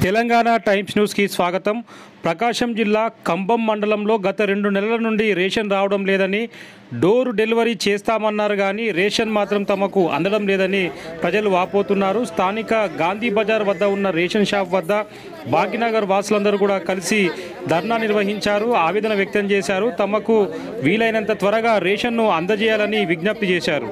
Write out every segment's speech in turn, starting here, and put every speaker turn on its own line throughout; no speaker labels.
Telangana times న్యూస్కి స్వాగతం ప్రకాశం జిల్లా కంబం మండలంలో గత రెండు నెలల నుండి రేషన్ రావడం లేదని డోర్ డెలివరీ చేస్తామన్నారు కానీ రేషన్ మాత్రం తమకు అందడం లేదని ప్రజలు వాపోతున్నారు స్థానిక గాంధీ బజార్ వద్ద ఉన్న రేషన్ షాప్ వద్ద భాగ్యనగర్ వాసులందరూ కూడా కలిసి ధర్నా నిర్వహించారు ఆవేదన వ్యక్తం చేశారు తమకు వీలైనంత త్వరగా రేషన్ను అందజేయాలని విజ్ఞప్తి చేశారు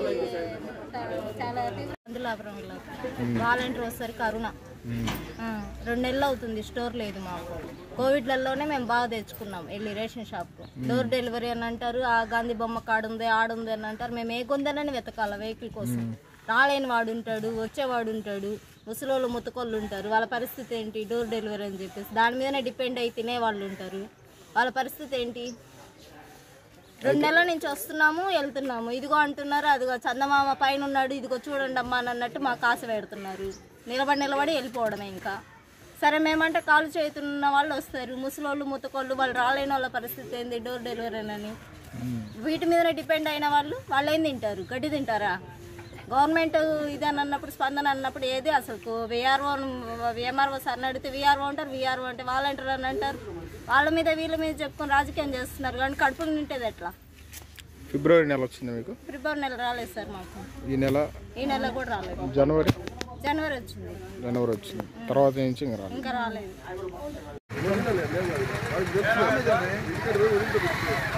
చాలా అందులాపురంలో వాలంటీర్ వచ్చేసరికి అరుణ ఆ, రెండు నెలలు అవుతుంది స్టోర్ లేదు మాకు కోవిడ్లలోనే మేము బాగా తెచ్చుకున్నాం వెళ్ళి రేషన్ షాప్కు డోర్ డెలివరీ అని అంటారు ఆ గాంధీ బొమ్మ కాడుంది ఆడుంది అని అంటారు మేము ఏ కొందనని వెతకాల వెహికల్ కోసం రాలేని వాడు ఉంటాడు వచ్చేవాడు ఉంటాడు ముసలోళ్ళు ముతకొళ్ళు ఉంటారు వాళ్ళ పరిస్థితి ఏంటి డోర్ డెలివరీ అని చెప్పేసి దాని మీదనే డిపెండ్ అయి తినే వాళ్ళు ఉంటారు వాళ్ళ పరిస్థితి ఏంటి రెండు నెలల నుంచి వస్తున్నాము వెళ్తున్నాము ఇదిగో అంటున్నారు అదిగో చందమామ పైన ఉన్నాడు ఇదిగో చూడండి అమ్మా అని అన్నట్టు మాకు కాస పెడుతున్నారు నిలబడి నిలబడి వెళ్ళిపోవడమే ఇంకా సరే మేమంటే కాలు చేతున్న వాళ్ళు వస్తారు ముసలోళ్ళు ముతకోళ్ళు వాళ్ళు రాలేని వాళ్ళ పరిస్థితి ఏంది డోర్ డెలివరీ అని వీటి మీదనే డిపెండ్ అయిన వాళ్ళు వాళ్ళు ఏం తింటారు గడ్డి తింటారా గవర్నమెంట్ ఇదని అన్నప్పుడు స్పందన అన్నప్పుడు ఏది అసలు విఆర్ఓ విఎంఆర్ఓ సార్ని అడిగితే విఆర్ఓ అంటారు విఆర్ఓ అంటే వాలంటీర్ అని అంటారు వాళ్ళ మీద వీళ్ళ మీద చెప్పుకొని రాజకీయం చేస్తున్నారు కానీ కడుపులు నింటేది ఎట్లా
ఫిబ్రవరి నెల వచ్చింది మీకు
ఫిబ్రవరి నెల రాలేదు సార్ మాకు
ఈ నెల
ఈ నెల కూడా రాలేదు
జనవరి
జనవరి వచ్చింది
జనవరి వచ్చింది తర్వాత నుంచి ఇంకా రాలేదు
ఇంకా రాలేదు